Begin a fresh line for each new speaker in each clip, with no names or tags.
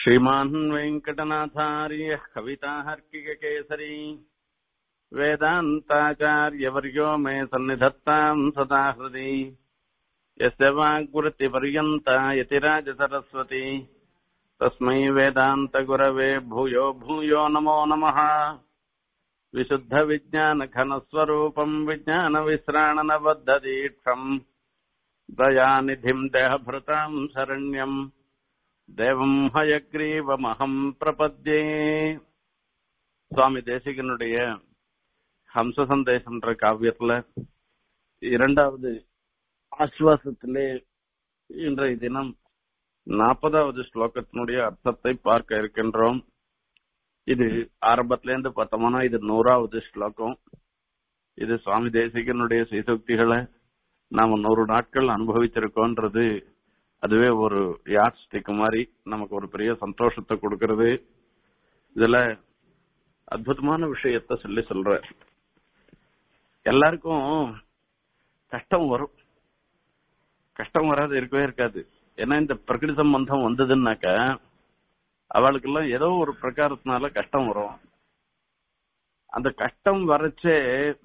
श्रीमान् वेङ्कटनाथार्यः कविताहर्किककेसरी वेदान्ताचार्यवर्यो मे सन्निधत्ताम् सदा हृदि यस्य वाग्वृत्तिपर्यन्ता यतिराजसरस्वती तस्मै वेदान्तगुरवे भूयो भूयो नमो नमः विशुद्धविज्ञानघनस्वरूपम् विज्ञानविश्राणनबद्धदीक्षम् दयानिधिम् देहभृताम् शरण्यम् தேவம் ஹயக்ரீவமகம் பிரபத்யே சுவாமி தேசிகனுடைய ஹம்ச சந்தேசம்ன்ற காவியத்துல இரண்டாவது ஆஸ்வாசத்திலே இன்றைய தினம் நாற்பதாவது ஸ்லோகத்தினுடைய அர்த்தத்தை பார்க்க இருக்கின்றோம் இது ஆரம்பத்திலேருந்து பார்த்தோம்னா இது நூறாவது ஸ்லோகம் இது சுவாமி தேசிகனுடைய சீசக்திகளை நாம நூறு நாட்கள் அனுபவிச்சிருக்கோன்றது அதுவே ஒரு யாட் ஸ்டிக் மாதிரி நமக்கு ஒரு பெரிய சந்தோஷத்தை கொடுக்கறது இதுல அற்புதமான விஷயத்த சொல்லி சொல்ற எல்லாருக்கும் கஷ்டம் வரும் கஷ்டம் வராது இருக்கவே இருக்காது ஏன்னா இந்த பிரகிருதி சம்பந்தம் வந்ததுன்னாக்க அவளுக்கெல்லாம் ஏதோ ஒரு பிரகாரத்தினால கஷ்டம் வரும் அந்த கஷ்டம் வரைச்சே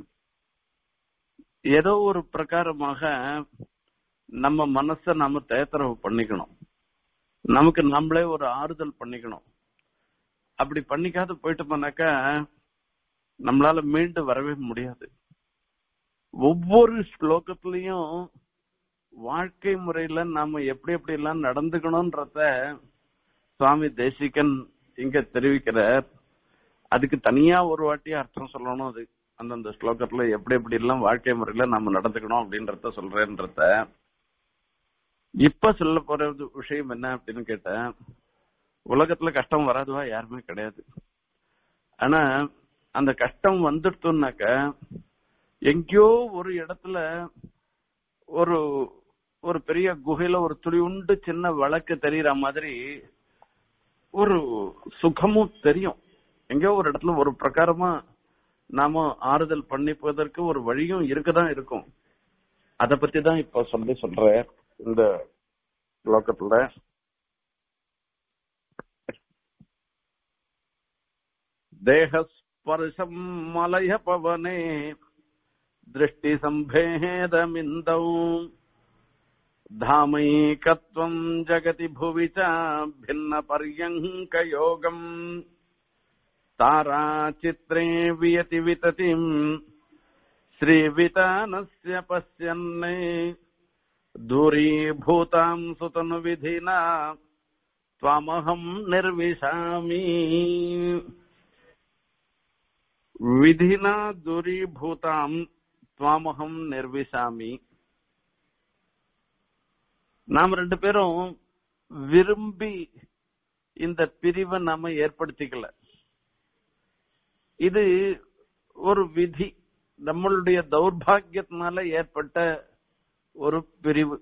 ஏதோ ஒரு பிரகாரமாக நம்ம மனச நாம தேத்தரவு பண்ணிக்கணும் நமக்கு நம்மளே ஒரு ஆறுதல் பண்ணிக்கணும் அப்படி பண்ணிக்காத போயிட்டு போனாக்கா நம்மளால மீண்டு வரவே முடியாது ஒவ்வொரு ஸ்லோகத்திலையும் வாழ்க்கை முறையில நாம எப்படி எப்படி எல்லாம் நடந்துக்கணும்ன்றத சுவாமி தேசிகன் இங்க தெரிவிக்கிறார் அதுக்கு தனியா ஒரு வாட்டி அர்த்தம் சொல்லணும் அது அந்தந்த ஸ்லோகத்துல எப்படி எப்படி எல்லாம் வாழ்க்கை முறையில நாம நடந்துக்கணும் அப்படின்றத சொல்றேன்றத இப்ப சொல்ல போற விஷயம் என்ன அப்படின்னு கேட்டேன் உலகத்துல கஷ்டம் வராதுவா யாருமே கிடையாது ஆனா அந்த கஷ்டம் வந்துடுத்துனாக்க எங்கேயோ ஒரு இடத்துல ஒரு ஒரு பெரிய குகையில ஒரு துளி உண்டு சின்ன வழக்கு தெரியற மாதிரி ஒரு சுகமும் தெரியும் எங்கேயோ ஒரு இடத்துல ஒரு பிரகாரமா நாம ஆறுதல் பண்ணிப்பதற்கு ஒரு வழியும் இருக்கதான் இருக்கும் அத பத்தி தான் இப்ப சொல்லி சொல்ற இந்த லோக்கத்துல தேகஸ்பர்ஷம் மலய பவனே திருஷ்டி சம்பேதமிந்தௌ धामैकत्वम् जगति भुवि च भिन्नपर्यङ्कयोगम् ताराचित्रे वियति विततिम् श्रीवितानस्य पश्यन्ने दूरीभूताम् सुतनुविधिना त्वामहम् निर्विशामि विधिना दूरीभूताम् त्वामहम् निर्विशामि நாம் ரெண்டு பேரும் விரும்பி இந்த பிரிவை நாம ஏற்படுத்திக்கல இது ஒரு விதி நம்மளுடைய தௌர்பாகியத்தினால ஏற்பட்ட ஒரு பிரிவு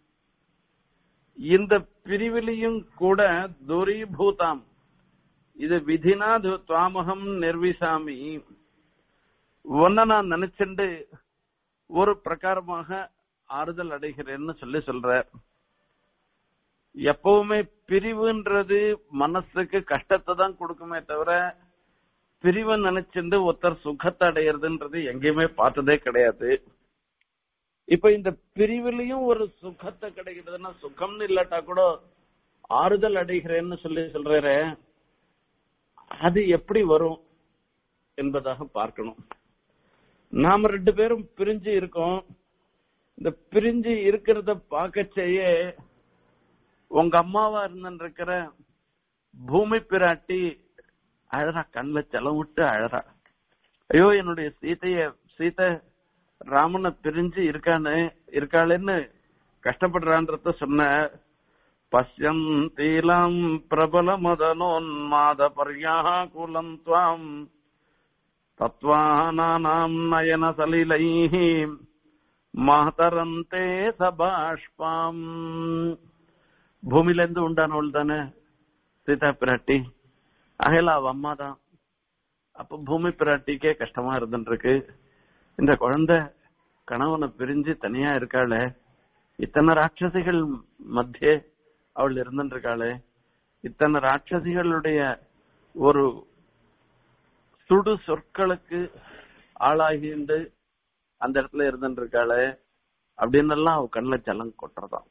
இந்த பிரிவிலையும் கூட துரிபூதாம் இது விதினா துவாமகம் நிர்விசாமி ஒன்ன நான் நினைச்சுண்டு ஒரு பிரகாரமாக ஆறுதல் அடைகிறேன்னு சொல்லி சொல்ற எப்பவுமே பிரிவுன்றது மனசுக்கு கஷ்டத்தை தான் கொடுக்குமே தவிர பிரிவை நினைச்சிருந்து ஒருத்தர் சுகத்தை அடையிறதுன்றது எங்கேயுமே பார்த்ததே கிடையாது இப்ப இந்த பிரிவிலையும் ஒரு சுகத்தை கிடைக்கிறதுனா சுகம்னு இல்லாட்டா கூட ஆறுதல் அடைகிறேன்னு சொல்லி சொல்ற அது எப்படி வரும் என்பதாக பார்க்கணும் நாம ரெண்டு பேரும் பிரிஞ்சு இருக்கோம் இந்த பிரிஞ்சு இருக்கிறத பார்க்க செய்ய உங்க அம்மாவா இருந்திருக்கிற பூமி பிராட்டி அழறா கண்ணுல செலவு விட்டு அழறா ஐயோ என்னுடைய சீதைய சீதை ராமனை பிரிஞ்சு இருக்கானு இருக்காளேன்னு கஷ்டப்படுறான்றத சொன்ன பசியம் தீலம் பிரபல மதனோன்மாத பர்யாகுலம் துவாம் தத்வானாம் நயன சலிலைஹி மாதரந்தே சபாஷ்பாம் பூமியில இருந்து உண்டானவள் தானே சீதா பிராட்டி அகல அவ அம்மா தான் அப்ப பூமி பிராட்டிக்கே கஷ்டமா இருந்துருக்கு இந்த குழந்தை கணவனை பிரிஞ்சு தனியா இருக்காளே இத்தனை ராட்சசிகள் மத்தியே அவள் இருந்துருக்காளே இத்தனை ராட்சசிகளுடைய ஒரு சுடு சொற்களுக்கு ஆளாகிண்டு அந்த இடத்துல இருந்துட்டு இருக்காளே அப்படின்னு எல்லாம் அவ கண்ணுல ஜலம் கொட்டுறதாம்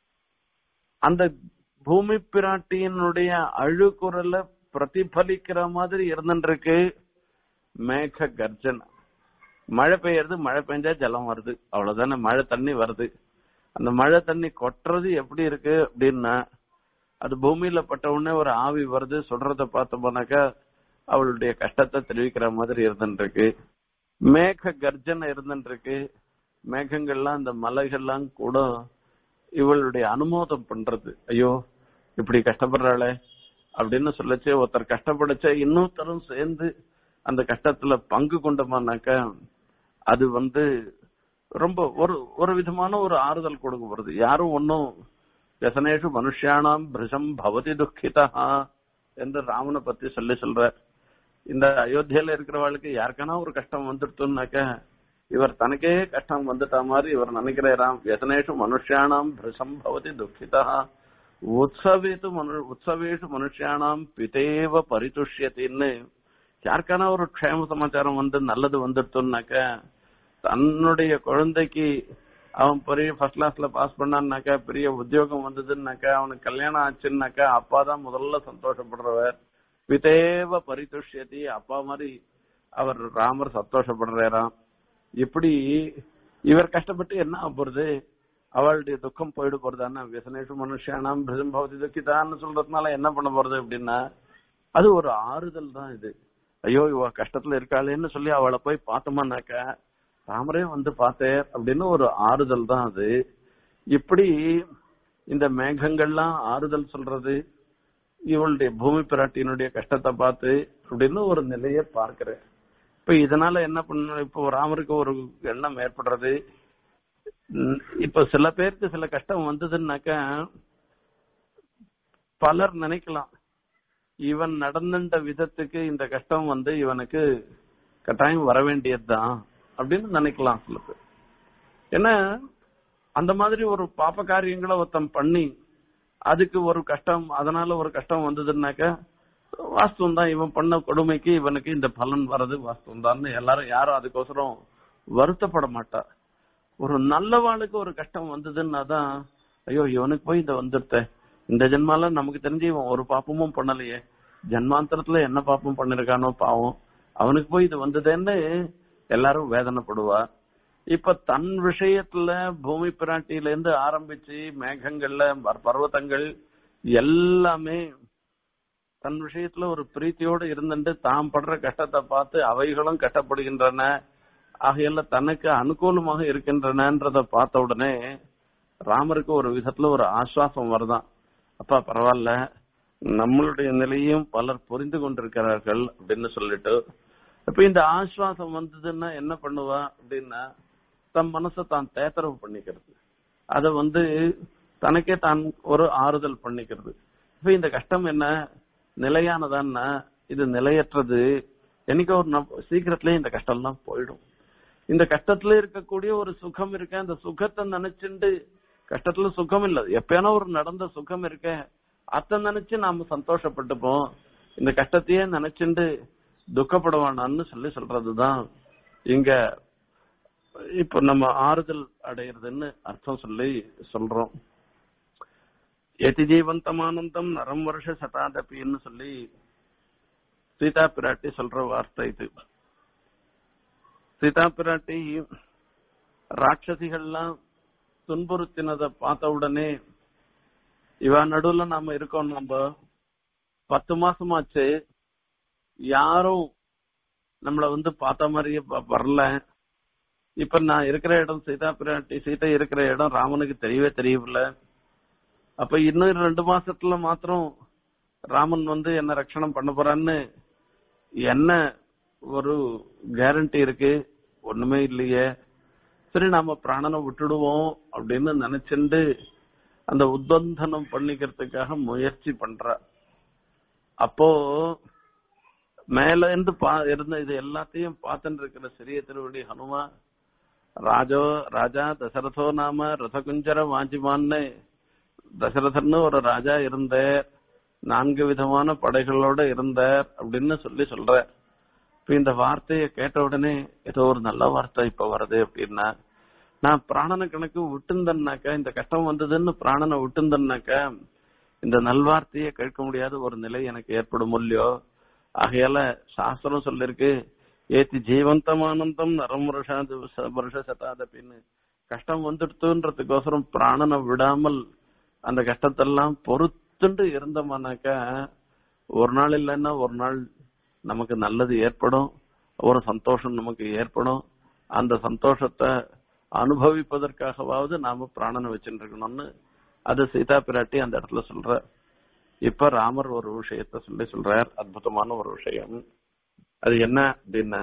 அந்த பூமி பிராட்டியினுடைய அழுகுரல பிரதிபலிக்கிற மாதிரி இருந்துருக்கு மேக கர்ஜனை மழை பெய்யறது மழை பெஞ்சா ஜலம் வருது அவ்வளவுதானே மழை தண்ணி வருது அந்த மழை தண்ணி கொட்டுறது எப்படி இருக்கு அப்படின்னா அது பூமியில பட்ட உடனே ஒரு ஆவி வருது சொல்றத பார்த்தோம்னாக்கா அவளுடைய கஷ்டத்தை தெரிவிக்கிற மாதிரி இருந்துருக்கு மேக கர்ஜனை இருந்துருக்கு மேகங்கள்லாம் இந்த மலைகள்லாம் கூட இவளுடைய அனுமோதம் பண்றது ஐயோ இப்படி கஷ்டப்படுறாளே அப்படின்னு சொல்லச்சு ஒருத்தர் கஷ்டப்படச்ச இன்னொருத்தரும் சேர்ந்து அந்த கஷ்டத்துல பங்கு கொண்டோமானாக்கா அது வந்து ரொம்ப ஒரு ஒரு விதமான ஒரு ஆறுதல் கொடுக்க போறது யாரும் ஒன்னும் व्यसनेஷு மனுஷியானாம் பிரிஷம் பவதி துக்கிதா என்று ராமனை பத்தி சொல்லி சொல்ற இந்த அயோத்தியில இருக்கிறவளுக்கு யாருக்கான ஒரு கஷ்டம் வந்துடுத்துனாக்க இவர் தனக்கே கஷ்டம் வந்துட்டா மாதிரி இவர் நினைக்கிறாராம் व्यसनेஷு மனுஷியானாம் பிரிஷம் பவதி துக்கிதா உற்சவேத்து மனு உற்சவேஷு மனுஷியானாம் பிதேவ பரிதுஷ்யத்தின்னு யாருக்கான ஒரு க்ஷேம சமாச்சாரம் வந்து நல்லது வந்துடுத்துனாக்க தன்னுடைய குழந்தைக்கு அவன் பெரிய ஃபர்ஸ்ட் கிளாஸ்ல பாஸ் பண்ணான்னாக்கா பெரிய உத்தியோகம் வந்ததுன்னாக்கா அவனுக்கு கல்யாணம் ஆச்சுன்னாக்கா அப்பா தான் முதல்ல சந்தோஷப்படுறவர் பிதேவ பரிதுஷ்யதி அப்பா மாதிரி அவர் ராமர் சந்தோஷப்படுறாராம் இப்படி இவர் கஷ்டப்பட்டு என்ன ஆக போறது அவளுடைய துக்கம் போயிடு போறதானா விசனேஷு மனுஷியானாம் பிரதம் பவதி துக்கிதான்னு சொல்றதுனால என்ன பண்ண போறது அப்படின்னா அது ஒரு ஆறுதல் தான் இது ஐயோ இவ கஷ்டத்துல இருக்காளேன்னு சொல்லி அவளை போய் பார்த்தோமானாக்கா ராமரே வந்து பார்த்தேன் அப்படின்னு ஒரு ஆறுதல் தான் அது இப்படி இந்த மேகங்கள்லாம் ஆறுதல் சொல்றது இவளுடைய பூமி பிராட்டியினுடைய கஷ்டத்தை பார்த்து அப்படின்னு ஒரு நிலையை பார்க்கிறேன் இப்ப இதனால என்ன பண்ண இப்போ ராமருக்கு ஒரு எண்ணம் ஏற்படுறது உம் இப்ப சில பேருக்கு சில கஷ்டம் வந்ததுன்னாக்கா பலர் நினைக்கலாம் இவன் நடந்துட்ட விதத்துக்கு இந்த கஷ்டம் வந்து இவனுக்கு கட்டாயம் வர வேண்டியதுதான் அப்படின்னு நினைக்கலாம் சில பேர் ஏன்னா அந்த மாதிரி ஒரு பாப்ப காரியங்களை ஒருத்தன் பண்ணி அதுக்கு ஒரு கஷ்டம் அதனால ஒரு கஷ்டம் வந்ததுன்னாக்க வாஸ்தவம் தான் இவன் பண்ண கொடுமைக்கு இவனுக்கு இந்த பலன் வர்றது வாஸ்தவம் தான் எல்லாரும் யாரும் அதுக்கோசரம் வருத்தப்பட மாட்டா ஒரு நல்லவாளுக்கு ஒரு கஷ்டம் வந்ததுன்னா தான் ஐயோ இவனுக்கு போய் இந்த வந்துருத்த இந்த ஜென்மால நமக்கு தெரிஞ்சு இவன் ஒரு பாப்பமும் பண்ணலையே ஜென்மாந்தரத்துல என்ன பாப்பம் பண்ணிருக்கானோ பாவம் அவனுக்கு போய் இது வந்ததேன்னு எல்லாரும் வேதனைப்படுவா இப்ப தன் விஷயத்துல பூமி பிராட்டியில இருந்து ஆரம்பிச்சு மேகங்கள்ல பர்வதங்கள் எல்லாமே தன் விஷயத்துல ஒரு பிரீத்தியோடு இருந்துட்டு தாம் படுற கஷ்டத்தை பார்த்து அவைகளும் கஷ்டப்படுகின்றன ஆகையால தனக்கு அனுகூலமாக இருக்கின்றனன்றத பார்த்த உடனே ராமருக்கு ஒரு விதத்துல ஒரு ஆஸ்வாசம் வருதான் அப்பா பரவாயில்ல நம்மளுடைய நிலையும் பலர் புரிந்து கொண்டிருக்கிறார்கள் அப்படின்னு சொல்லிட்டு இப்ப இந்த ஆஸ்வாசம் வந்ததுன்னா என்ன பண்ணுவா அப்படின்னா தன் மனசை தான் தேத்தரவு பண்ணிக்கிறது அத வந்து தனக்கே தான் ஒரு ஆறுதல் பண்ணிக்கிறது இப்ப இந்த கஷ்டம் என்ன நிலையானதான்னா இது நிலையற்றது என்னைக்கோ ஒரு நம்- சீக்கிரத்திலே இந்த கஷ்டம் எல்லாம் போயிடும் இந்த கஷ்டத்துல இருக்கக்கூடிய ஒரு சுகம் இருக்க அந்த சுகத்தை நினைச்சுண்டு கஷ்டத்துல சுகம் இல்ல எப்பயானா ஒரு நடந்த சுகம் இருக்க அத நினைச்சு நாம சந்தோஷப்பட்டுப்போம் இந்த கஷ்டத்தையே நினைச்சுண்டு துக்கப்படுவானான்னு சொல்லி சொல்றதுதான் இங்க இப்ப நம்ம ஆறுதல் அடையிறதுன்னு அர்த்தம் சொல்லி சொல்றோம் எதி ஜீவந்தமானந்தம் நரம் வருஷ சதாதபின்னு சொல்லி சீதா பிராட்டி சொல்ற வார்த்தை இது சீதா பிராட்டி ராட்சசிகள்லாம் துன்புறுத்தினதை பார்த்த உடனே இவ நடுவுல நாம இருக்கோம் நம்ம பத்து மாசமாச்சு யாரும் நம்மள வந்து பார்த்த மாதிரியே ப- வரல இப்ப நான் இருக்கிற இடம் சீதா பிராட்டி சீதை இருக்கிற இடம் ராமனுக்கு தெரியவே தெரியல அப்ப இன்னும் ரெண்டு மாசத்துல மாத்திரம் ராமன் வந்து என்ன ரட்சணம் பண்ண போறான்னு என்ன ஒரு கேரண்டி இருக்கு ஒண்ணுமே இல்லையே சரி நாம பிராணனை விட்டுடுவோம் அப்படின்னு நினைச்சுண்டு அந்த உத்வந்தனம் பண்ணிக்கிறதுக்காக முயற்சி பண்ற அப்போ மேல இருந்து பா இருந்த இது எல்லாத்தையும் பார்த்துட்டு இருக்கிற சிறிய திருவடி ஹனுமா ராஜோ ராஜா தசரதோ நாம ரதகுஞ்சர வாஞ்சிமான்னு தசரதன்னு ஒரு ராஜா இருந்த நான்கு விதமான படைகளோட இருந்தார் அப்படின்னு சொல்லி சொல்ற இப்ப இந்த வார்த்தையை கேட்ட உடனே ஏதோ ஒரு நல்ல வார்த்தை இப்ப வருது அப்படின்னா நான் பிராணன கணக்கு விட்டுந்தன்னாக்கா இந்த கஷ்டம் வந்ததுன்னு பிராணனை விட்டுந்தன்னாக்கா இந்த நல்வார்த்தையை கேட்க முடியாத ஒரு நிலை எனக்கு ஏற்படும் இல்லையோ ஆகையால சாஸ்திரம் சொல்லிருக்கு ஏத்தி ஜீவந்தமானந்தம் நரம் வருஷ வருஷ சதாதப்பின்னு கஷ்டம் வந்துடுத்துன்றதுக்கோசரம் பிராணனை விடாமல் அந்த கஷ்டத்தெல்லாம் பொறுத்துண்டு இருந்தோம்னாக்கா ஒரு நாள் இல்லைன்னா ஒரு நாள் நமக்கு நல்லது ஏற்படும் ஒரு சந்தோஷம் நமக்கு ஏற்படும் அந்த சந்தோஷத்தை அனுபவிப்பதற்காகவாவது நாம பிராணனை வச்சுட்டு இருக்கணும்னு அது சீதா பிராட்டி அந்த இடத்துல சொல்ற இப்ப ராமர் ஒரு விஷயத்த சொல்லி சொல்றார் அற்புதமான ஒரு விஷயம் அது என்ன அப்படின்னா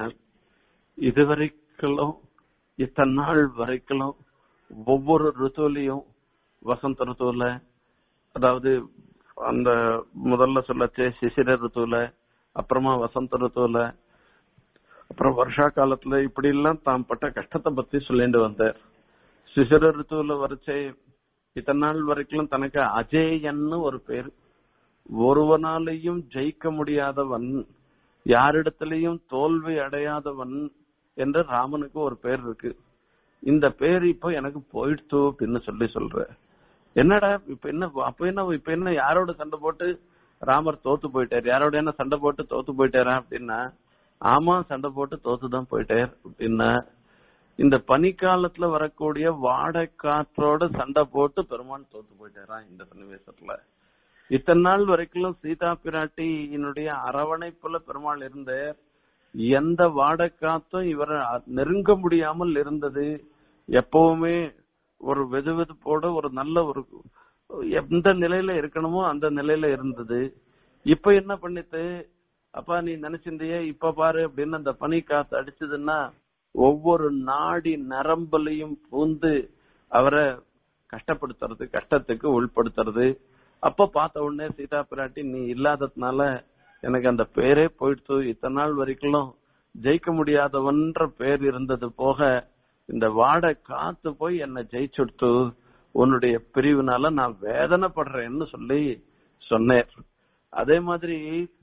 இதுவரைக்கும் இத்தனை நாள் வரைக்கும் ஒவ்வொரு ருத்துவிலையும் வசந்த ருத்துவில அதாவது அந்த முதல்ல சொல்லச்சே சிசிர ருத்துவில அப்புறமா வசந்த ருத்துவில அப்புறம் வருஷா காலத்துல இப்படி எல்லாம் தாம் பட்ட கஷ்டத்தை பத்தி சொல்லிட்டு வந்தார் சிசிர ருத்துவில வரைச்சே இத்தனை நாள் வரைக்கும் தனக்கு அஜேயன்னு ஒரு பேர் ஒருவனாலையும் ஜெயிக்க முடியாதவன் யாரிடத்திலையும் தோல்வி அடையாதவன் என்று ராமனுக்கு ஒரு பேர் இருக்கு இந்த பேர் இப்போ எனக்கு போயிடுத்து அப்படின்னு சொல்லி சொல்ற என்னடா இப்ப என்ன அப்ப என்ன இப்ப என்ன யாரோட சண்டை போட்டு ராமர் தோத்து போயிட்டார் யாரோட என்ன சண்டை போட்டு தோத்து போயிட்டாரா அப்படின்னா ஆமா சண்டை போட்டு தோத்துதான் போயிட்டார் அப்படின்னா இந்த பனிக்காலத்துல வரக்கூடிய வாடை காற்றோட சண்டை போட்டு பெருமான் தோத்து போயிட்டாரா இந்த சன்னிவேசத்துல இத்தனை நாள் வரைக்கும் சீதா பிராட்டியினுடைய அரவணைப்புல பெருமாள் இருந்த எந்த வாடக்காத்தும் இவரை நெருங்க முடியாமல் இருந்தது எப்பவுமே ஒரு வெது வெதுப்போட ஒரு நல்ல ஒரு எந்த நிலையில இருக்கணுமோ அந்த நிலையில இருந்தது இப்ப என்ன பண்ணிட்டு அப்பா நீ நினைச்சிருந்தியே இப்ப பாரு அப்படின்னு அந்த பனி காத்து அடிச்சதுன்னா ஒவ்வொரு நாடி நரம்புலையும் பூந்து அவரை கஷ்டப்படுத்துறது கஷ்டத்துக்கு உள்படுத்துறது அப்ப பார்த்த உடனே சீதா பிராட்டி நீ இல்லாததுனால எனக்கு அந்த பேரே போயிடுத்து இத்தனை நாள் வரைக்கும் ஜெயிக்க முடியாதவன்ற பேர் இருந்தது போக இந்த வாடை காத்து போய் என்னை ஜெயிச்சுடுத்து உன்னுடைய பிரிவுனால நான் வேதனைப்படுறேன்னு சொல்லி சொன்னேன் அதே மாதிரி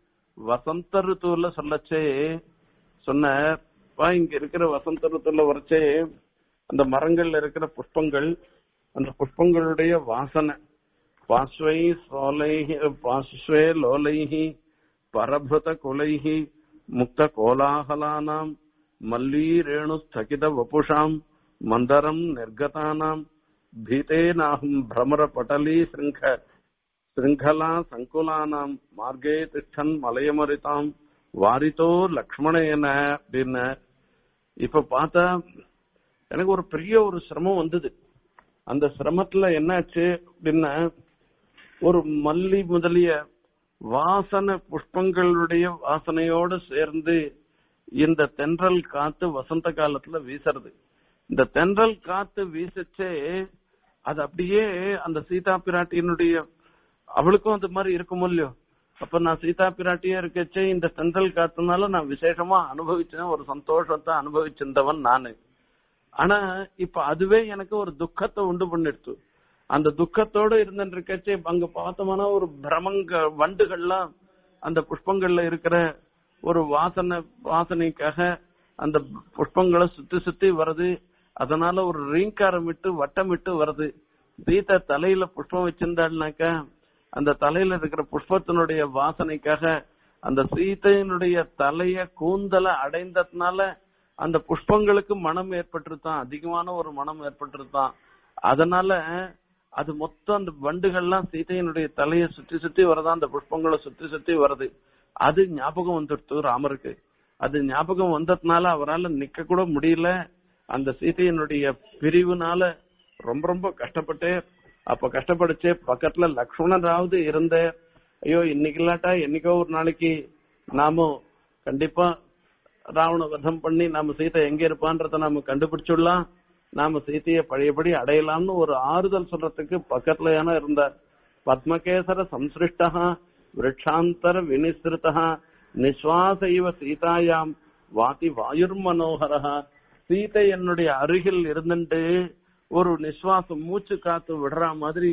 வசந்த ருத்துவல சொல்லச்சே சொன்ன இங்க இருக்கிற வசந்த ருத்துல வரைச்சே அந்த மரங்கள்ல இருக்கிற புஷ்பங்கள் அந்த புஷ்பங்களுடைய வாசனை பாஸ்வை சோலைஹி பாஸ்வே லோலைஹி பரபிருத குலைஹி முக்த கோலாகலானாம் மல்லீ ரேணு ஸ்தகித வபுஷாம் மந்தரம் நிர்கதானாம் பீதேனாஹம் பிரமர பட்டலீ சிருங்க சிருங்கலா சங்குலானாம் மார்கே திஷ்டன் மலையமரிதாம் வாரித்தோ லக்ஷ்மணேன அப்படின்னு இப்ப பார்த்தா எனக்கு ஒரு பெரிய ஒரு சிரமம் வந்தது அந்த சிரமத்துல என்னாச்சு அப்படின்னா ஒரு மல்லி முதலிய வாசன புஷ்பங்களுடைய வாசனையோடு சேர்ந்து இந்த தென்றல் காத்து வசந்த காலத்துல வீசுறது இந்த தென்றல் காத்து வீசச்சே அது அப்படியே அந்த சீதா பிராட்டியினுடைய அவளுக்கும் அது மாதிரி இருக்கும் இல்லையோ அப்ப நான் சீதா பிராட்டியா இருக்கச்சே இந்த தென்றல் காத்துனால நான் விசேஷமா அனுபவிச்சேன் ஒரு சந்தோஷத்தை அனுபவிச்சிருந்தவன் நானு ஆனா இப்ப அதுவே எனக்கு ஒரு துக்கத்தை உண்டு பண்ணிடுச்சு அந்த துக்கத்தோட இருந்துருக்கச்சே அங்க பார்த்தோம்னா ஒரு பிரமங்க வண்டுகள்லாம் அந்த புஷ்பங்கள்ல இருக்கிற ஒரு வாசனை வாசனைக்காக அந்த புஷ்பங்களை சுத்தி சுத்தி வருது அதனால ஒரு ரீங்காரம் விட்டு வட்டம் விட்டு வருது சீதா தலையில புஷ்பம் வச்சிருந்தாள்னாக்கா அந்த தலையில இருக்கிற புஷ்பத்தினுடைய வாசனைக்காக அந்த சீதையினுடைய தலைய கூந்தல அடைந்ததுனால அந்த புஷ்பங்களுக்கு மனம் ஏற்பட்டிருத்தான் அதிகமான ஒரு மனம் ஏற்பட்டிருத்தான் அதனால அது மொத்தம் அந்த வண்டுகள்லாம் சீதையினுடைய தலையை சுற்றி சுற்றி வரதா அந்த புஷ்பங்களை சுற்றி சுற்றி வருது அது ஞாபகம் வந்துடுத்து ராமருக்கு அது ஞாபகம் வந்ததுனால அவரால் நிக்க கூட முடியல அந்த சீதையினுடைய பிரிவுனால ரொம்ப ரொம்ப கஷ்டப்பட்டு அப்ப கஷ்டப்படுச்சு பக்கத்துல லக்ஷ்மணராவது இருந்த ஐயோ இன்னைக்கு இல்லாட்டா என்னைக்கோ ஒரு நாளைக்கு நாமும் கண்டிப்பா ராவண வதம் பண்ணி நாம சீதை எங்க இருப்பான்றத நாம கண்டுபிடிச்சுடலாம் நாம சீதையை பழையபடி அடையலாம்னு ஒரு ஆறுதல் சொல்றதுக்கு பக்கத்துல ஏன்னா இருந்தார் பத்மகேசர சம்சிருஷ்டா விரட்சாந்தர வினிசிருத்தா நிஸ்வாச இவ சீதாயாம் வாதி வாயுர் மனோகரா சீதை என்னுடைய அருகில் இருந்துட்டு ஒரு நிஸ்வாசம் மூச்சு காத்து விடுற மாதிரி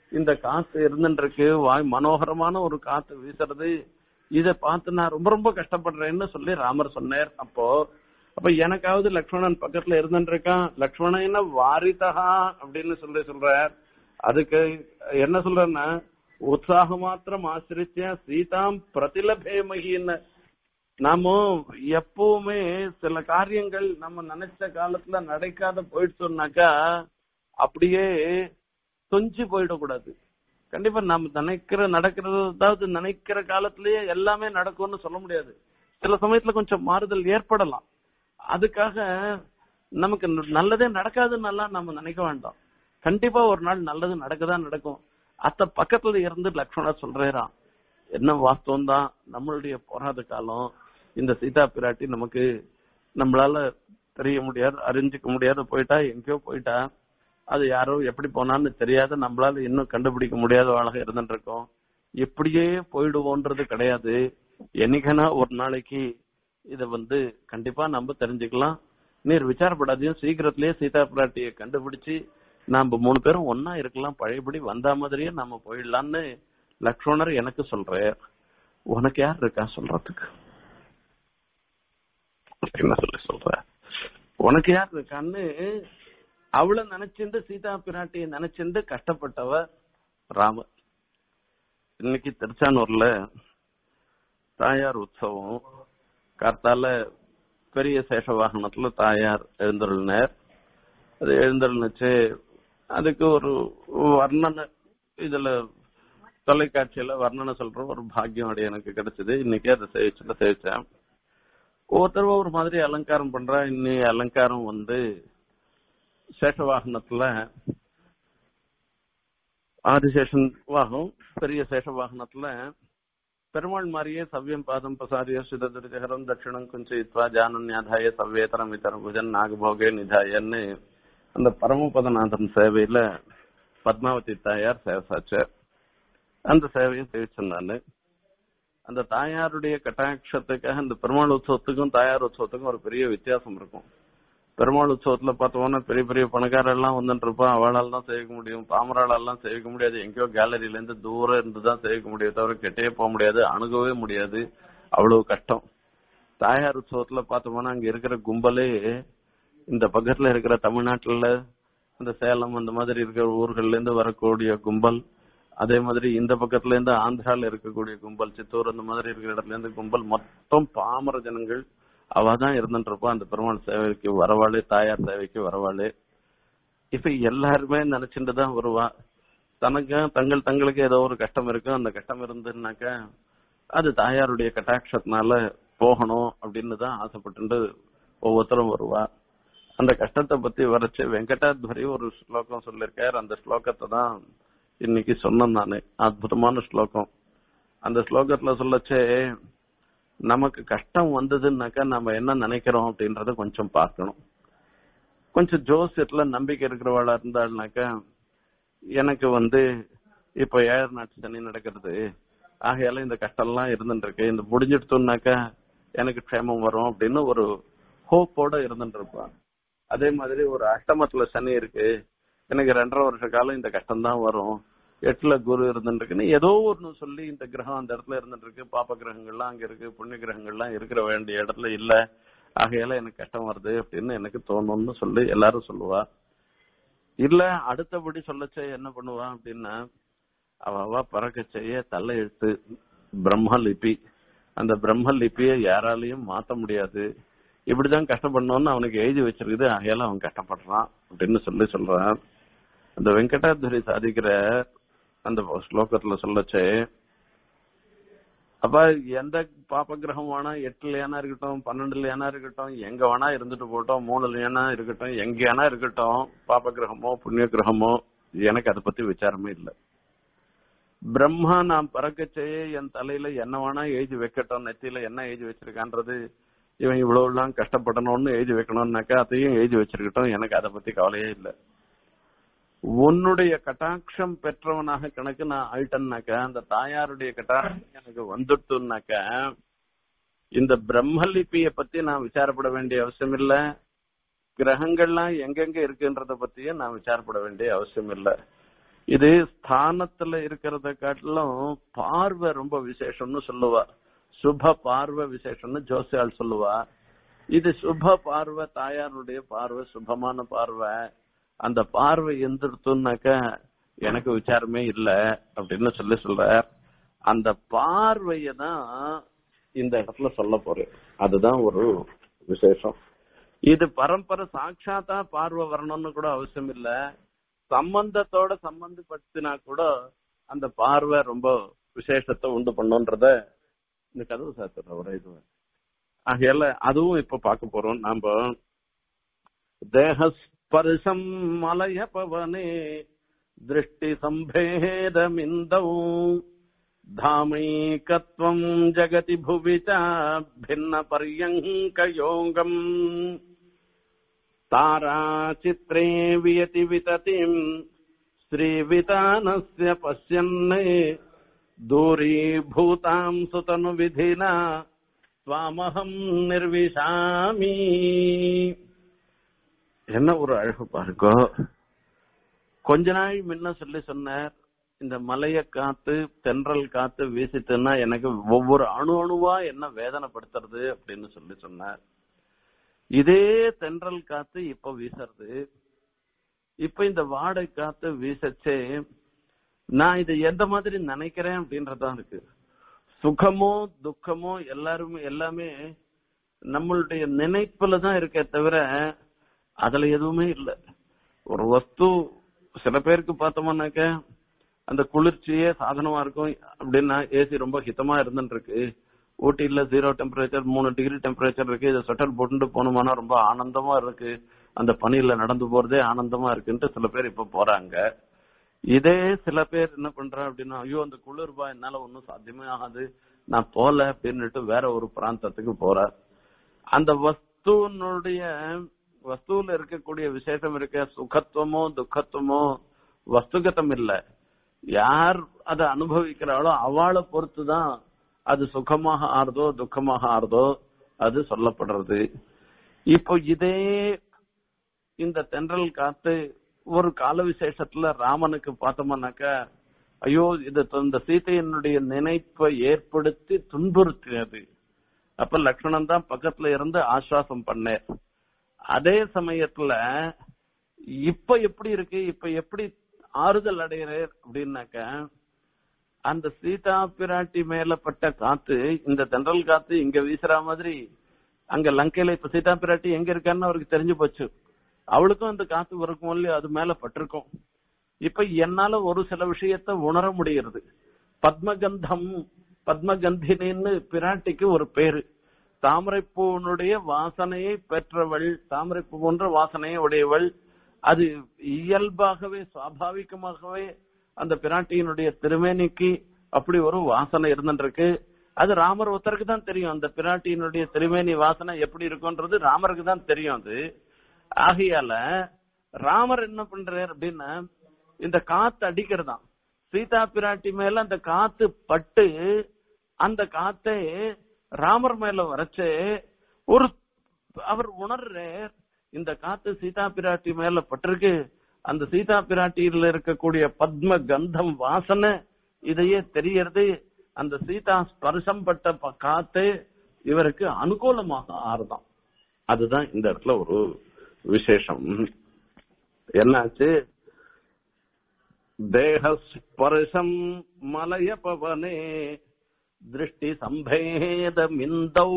இந்த காத்து இருந்துருக்கு வாய் மனோகரமான ஒரு காத்து வீசுறது இத பார்த்து நான் ரொம்ப ரொம்ப கஷ்டப்படுறேன்னு சொல்லி ராமர் சொன்னார் அப்போ அப்ப எனக்காவது லக்ஷ்மணன் பக்கத்துல இருந்துருக்கான் லக்ஷ்மணன வாரிதா அப்படின்னு சொல்லி சொல்றார் அதுக்கு என்ன சொல்றேன்னா உற்சாக மாத்திரம் ஆசிரித்திய சீதாம் பிரதிலபேமகின்னு நாம எப்பவுமே சில காரியங்கள் நம்ம நினைச்ச காலத்துல நடக்காத போயிடுச்சோம்னாக்கா அப்படியே தொஞ்சு போயிடக்கூடாது கண்டிப்பா நம்ம நினைக்கிற நடக்கிறது அதாவது நினைக்கிற காலத்திலேயே எல்லாமே நடக்கும்னு சொல்ல முடியாது சில சமயத்துல கொஞ்சம் மாறுதல் ஏற்படலாம் அதுக்காக நமக்கு நல்லதே நடக்காதுன்னெல்லாம் நம்ம நினைக்க வேண்டாம் கண்டிப்பா ஒரு நாள் நல்லது நடக்கதான் நடக்கும் அத்த பக்கத்துல இருந்து லக்ஷ்மணர் சொல்றாராம் என்ன வாஸ்தவம் தான் நம்மளுடைய போராத காலம் இந்த சீதா பிராட்டி நமக்கு நம்மளால தெரிய முடியாது அறிஞ்சுக்க முடியாத போயிட்டா எங்கேயோ போயிட்டா அது யாரோ எப்படி போனான்னு தெரியாத நம்மளால இன்னும் கண்டுபிடிக்க முடியாத ஆளாக இருந்துட்டு இருக்கோம் எப்படியே போயிடுவோன்றது கிடையாது என்னைக்கனா ஒரு நாளைக்கு இத வந்து கண்டிப்பா நம்ம தெரிஞ்சுக்கலாம் நீர் விசாரப்படாதையும் சீக்கிரத்திலேயே சீதா பிராட்டியை கண்டுபிடிச்சு நாம மூணு பேரும் ஒன்னா இருக்கலாம் பழையபடி வந்தா மாதிரியே நாம போயிடலாம்னு லக்ஷ்மணர் எனக்கு சொல்றார் உனக்கு யார் இருக்கா சொல்றதுக்கு என்ன சொல்லி சொல்ற உனக்கு யார் இருக்கான்னு அவளை நினைச்சிருந்து சீதா பிராட்டியை நினைச்சிருந்து கஷ்டப்பட்டவ ராமர் இன்னைக்கு திருச்சானூர்ல தாயார் உற்சவம் கார்த்தால பெரிய சேஷ வாகனத்துல தாயார் எழுந்தருளினர் அது எழுந்தருளிச்சு அதுக்கு ஒரு வர்ணனை இதுல தொலைக்காட்சியில வர்ணனை சொல்ற ஒரு பாக்கியம் அடைய எனக்கு கிடைச்சது இன்னைக்கு அதை சேவிச்சுல சேவிச்சேன் ஒவ்வொருத்தரும் ஒரு மாதிரி அலங்காரம் பண்றா இன்னி அலங்காரம் வந்து சேஷ வாகனத்துல ஆதிசேஷன் வாகம் பெரிய சேஷ வாகனத்துல பெருமாள் மாதிரியே சவ்யம் பாதம் பசாரிய சுததுரிஜகரம் தட்சிணம் குஞ்சித்வா ஜானன்யாதாய சவ்யேதரம் விதரம் புஜன் நாகபோகே நிதாயன்னு அந்த பரமபதநாதன் சேவையில பத்மாவதி தாயார் சேவை சாச்சார் அந்த சேவையை சேவிச்சிருந்தாரு அந்த தாயாருடைய கட்டாட்சத்துக்காக இந்த பெருமாள் உற்சவத்துக்கும் தாயார் உற்சவத்துக்கும் ஒரு பெரிய வித்தியாசம் இருக்கும் பெருமாள் உற்சவத்துல பார்த்தோம்னா பெரிய பெரிய பணக்காரர் எல்லாம் வந்துட்டு இருப்பான் அவளால் தான் சேவிக்க முடியும் பாமரால் எல்லாம் சேவிக்க முடியாது எங்கேயோ கேலரியில இருந்து தூரம் இருந்து தான் சேவிக்க முடியும் தவிர கெட்டே போக முடியாது அணுகவே முடியாது அவ்வளவு கஷ்டம் தாயார் உற்சவத்துல பார்த்தோம்னா அங்க இருக்கிற கும்பலே இந்த பக்கத்துல இருக்கிற தமிழ்நாட்டுல இந்த சேலம் அந்த மாதிரி இருக்கிற ஊர்கள்ல இருந்து வரக்கூடிய கும்பல் அதே மாதிரி இந்த பக்கத்துல இருந்து ஆந்திரால இருக்கக்கூடிய கும்பல் சித்தூர் அந்த மாதிரி இருக்கிற இடத்துல இருந்து கும்பல் மொத்தம் பாமர ஜனங்கள் அவ தான் இருந்துட்டு இருப்பா அந்த பெருமாள் சேவைக்கு வரவாளே தாயார் சேவைக்கு வரவாளே இப்ப எல்லாருமே நினைச்சுட்டு தான் வருவா தனக்கு தங்கள் தங்களுக்கு ஏதோ ஒரு கஷ்டம் இருக்கு அந்த கஷ்டம் இருந்துன்னாக்க அது தாயாருடைய கட்டாட்சத்தினால போகணும் அப்படின்னு தான் ஆசைப்பட்டு ஒவ்வொருத்தரும் வருவா அந்த கஷ்டத்தை பத்தி வரைச்சு வெங்கடாத்வரி ஒரு ஸ்லோகம் சொல்லியிருக்காரு அந்த ஸ்லோகத்தை தான் இன்னைக்கு சொன்னேன் நானு அற்புதமான ஸ்லோகம் அந்த ஸ்லோகத்துல சொல்லச்சே நமக்கு கஷ்டம் வந்ததுன்னாக்கா நம்ம என்ன நினைக்கிறோம் அப்படின்றத கொஞ்சம் பார்க்கணும் கொஞ்சம் ஜோசியத்துல நம்பிக்கை இருக்கிறவாளா இருந்தாள்னாக்கா எனக்கு வந்து இப்ப ஏழரை நாட்டு சனி நடக்கிறது ஆகையால இந்த கஷ்டம்லாம் இருந்துட்டு இருக்கு இந்த முடிஞ்சிடுத்தோம்னாக்கா எனக்கு க்ஷேமம் வரும் அப்படின்னு ஒரு ஹோப்போட இருந்துட்டு இருப்பான் அதே மாதிரி ஒரு அஷ்டமத்துல சனி இருக்கு எனக்கு ரெண்டரை வருஷ காலம் இந்த கஷ்டம் தான் வரும் எட்டுல குரு இருந்துருக்குன்னு ஏதோ ஒண்ணு சொல்லி இந்த கிரகம் அந்த இடத்துல இருந்துட்டு இருக்கு பாப்ப கிரகங்கள்லாம் அங்க இருக்கு புண்ணிய கிரகங்கள்லாம் இருக்கிற வேண்டிய இடத்துல இல்ல ஆகையால எனக்கு கஷ்டம் வருது அப்படின்னு எனக்கு தோணும்னு சொல்லி எல்லாரும் சொல்லுவா இல்ல அடுத்தபடி சொல்லச்சே என்ன பண்ணுவா அப்படின்னா அவ அவ பறக்க செய்ய தலை எழுத்து பிரம்ம லிபி அந்த பிரம்ம லிபியை யாராலையும் மாத்த முடியாது இப்படிதான் கஷ்டப்படணும்னு அவனுக்கு எழுதி வச்சிருக்குது ஆகையால அவன் கஷ்டப்படுறான் அப்படின்னு சொல்லி சொல்றான் அந்த வெங்கடாதுரி சாதிக்கிற அந்த ஸ்லோகத்துல சொல்லச்சே அப்ப எந்த பாப்ப கிரகம் வேணா எட்டுலயானா இருக்கட்டும் பன்னெண்டுலயானா இருக்கட்டும் எங்க வேணா இருந்துட்டு போட்டோம் மூணுலயானா இருக்கட்டும் எங்கேயானா இருக்கட்டும் பாப்ப கிரகமோ புண்ணிய கிரகமோ எனக்கு அதை பத்தி விசாரமே இல்லை பிரம்மா நான் பறக்கச்சேயே என் தலையில என்ன வேணா எழுதி வைக்கட்டும் நெத்தியில என்ன எழுதி வச்சிருக்கான்றது இவன் இவ்வளவு எல்லாம் கஷ்டப்படணும்னு எழுதி வைக்கணும்னாக்கா அதையும் எழுதி வச்சிருக்கட்டும் எனக்கு அதை பத்தி கவலையே இல்லை உன்னுடைய கட்டாட்சம் பெற்றவனாக கணக்கு நான் ஆயிட்டேன்னாக்கா அந்த தாயாருடைய கட்டாட்சம் எனக்கு வந்துட்டுனாக்கா இந்த பிரம்மலிபிய பத்தி நான் விசாரப்பட வேண்டிய அவசியம் இல்ல கிரகங்கள்லாம் எங்கெங்க இருக்குன்றத பத்தியும் நான் விசாரப்பட வேண்டிய அவசியம் இல்ல இது ஸ்தானத்துல இருக்கிறத காட்டிலும் பார்வை ரொம்ப விசேஷம்னு சொல்லுவா சுப பார்வை விசேஷம்னு ஜோசியால் சொல்லுவா இது சுப பார்வை தாயாருடைய பார்வை சுபமான பார்வை அந்த பார்வை எந்திருத்துனாக்க எனக்கு விசாரமே இல்ல அப்படின்னு சொல்லி சொல்ற அந்த பார்வைய தான் இந்த இடத்துல சொல்ல போறேன் அதுதான் ஒரு விசேஷம் இது பரம்பரை சாட்சாத்தா பார்வை வரணும்னு கூட அவசியம் இல்ல சம்பந்தத்தோட சம்பந்தப்படுத்தினா கூட அந்த பார்வை ரொம்ப விசேஷத்தை உண்டு பண்ணுன்றத இந்த கதவு சாத்திர ஒரு இது ஆகையால அதுவும் இப்ப பார்க்க போறோம் நாம தேகஸ்பர்சம் மலய பவனே திருஷ்டி சம்பேதமிந்தௌ धामैकत्वम् जगति भुवि च भिन्नपर्यङ्कयोगम् ताराचित्रे वियति विततिम् श्रीवितानस्य पश्यन् दूरीभूताम् सुतनुविधिना त्वामहम् निर्विशामि என்ன ஒரு அழகு பாருங்க கொஞ்ச நாள் முன்ன சொல்லி சொன்னார் இந்த மலைய காத்து தென்றல் காத்து வீசிட்டுன்னா எனக்கு ஒவ்வொரு அணு அணுவா என்ன வேதனைப்படுத்துறது அப்படின்னு சொல்லி சொன்னார் இதே தென்றல் காத்து இப்ப வீசுறது இப்ப இந்த வாடை காத்து வீசச்சே நான் இதை எந்த மாதிரி நினைக்கிறேன் அப்படின்றதான் இருக்கு சுகமோ துக்கமோ எல்லாருமே எல்லாமே நம்மளுடைய நினைப்புல தான் இருக்கே தவிர அதுல எதுவுமே இல்லை ஒரு வஸ்து சில பேருக்கு பார்த்தோம்னாக்க அந்த குளிர்ச்சியே சாதனமா இருக்கும் அப்படின்னா ஏசி ரொம்ப ஹிதமா இருந்துட்டு இருக்கு ஊட்டியில ஜீரோ டெம்பரேச்சர் மூணு டிகிரி டெம்பரேச்சர் இருக்கு இதை ஸ்வெட்டர் போட்டுட்டு போனோம்னா ரொம்ப ஆனந்தமா இருக்கு அந்த பனியில நடந்து போறதே ஆனந்தமா இருக்குன்ட்டு சில பேர் இப்ப போறாங்க இதே சில பேர் என்ன பண்றா அப்படின்னா ஐயோ அந்த குளிர்பா என்னால ஒன்னும் சாத்தியமே ஆகாது நான் போல அப்படின்னுட்டு வேற ஒரு பிராந்தத்துக்கு போறார் அந்த வஸ்துனுடைய வஸ்துல இருக்கக்கூடிய விசேஷம் இருக்க சுகத்துவமோ துக்கத்துவமோ வஸ்துகத்தம் இல்லை யார் அதை அனுபவிக்கிறாளோ அவளை பொறுத்துதான் அது சுகமாக ஆறுதோ துக்கமாக ஆறுதோ அது சொல்லப்படுறது இப்போ இதே இந்த தென்றல் காத்து ஒரு கால விசேஷத்துல ராமனுக்கு பார்த்தோம்னாக்க ஐயோ இது இந்த சீதையனுடைய நினைப்பை ஏற்படுத்தி துன்புறுத்தினது அப்ப லக்ஷ்மணன் தான் பக்கத்துல இருந்து ஆஸ்வாசம் பண்ணேன் அதே சமயத்துல இப்ப எப்படி இருக்கு இப்ப எப்படி ஆறுதல் அடைகிறார் அப்படின்னாக்க அந்த சீதா பிராட்டி மேல பட்ட காத்து இந்த தென்றல் காத்து இங்க வீசுற மாதிரி அங்க லங்கையில இப்ப சீதா பிராட்டி எங்க இருக்கான்னு அவருக்கு தெரிஞ்சு போச்சு அவளுக்கும் அந்த காத்து இருக்கும் இல்லையோ அது மேல பட்டிருக்கும் இப்ப என்னால ஒரு சில விஷயத்த உணர முடிகிறது பத்மகந்தம் பத்மகந்தினின்னு பிராட்டிக்கு ஒரு பேரு தாமரைப்பூனுடைய வாசனையை பெற்றவள் தாமரைப்பூ போன்ற வாசனையை உடையவள் அது இயல்பாகவே சுவாபாவிகமாகவே அந்த பிராட்டியினுடைய திருமேனிக்கு அப்படி ஒரு வாசனை இருந்துருக்கு அது ராமர் ஒருத்தருக்கு தான் தெரியும் அந்த பிராட்டியினுடைய திருமேனி வாசனை எப்படி இருக்கும்ன்றது ராமருக்கு தான் தெரியும் அது ஆகையால ராமர் என்ன பண்றாரு அப்படின்னா இந்த காத்து அடிக்கிறதாம் சீதா பிராட்டி மேல அந்த காத்து பட்டு அந்த காத்தை ராமர் மேல வரைச்சு ஒரு அவர் உணர்றார் இந்த காத்து சீதா பிராட்டி மேல பட்டிருக்கு அந்த சீதா பிராட்டியில இருக்கக்கூடிய பத்ம கந்தம் வாசனை இதையே தெரியறது அந்த சீதா ஸ்பர்சம் பட்ட ப- காத்து இவருக்கு அனுகூலமாக ஆறுதான் அதுதான் இந்த இடத்துல ஒரு விசேஷம் என்னாச்சு தேகஸ்பர்சம் மலய பவனே திருஷ்டி சம்பேதமிந்தௌ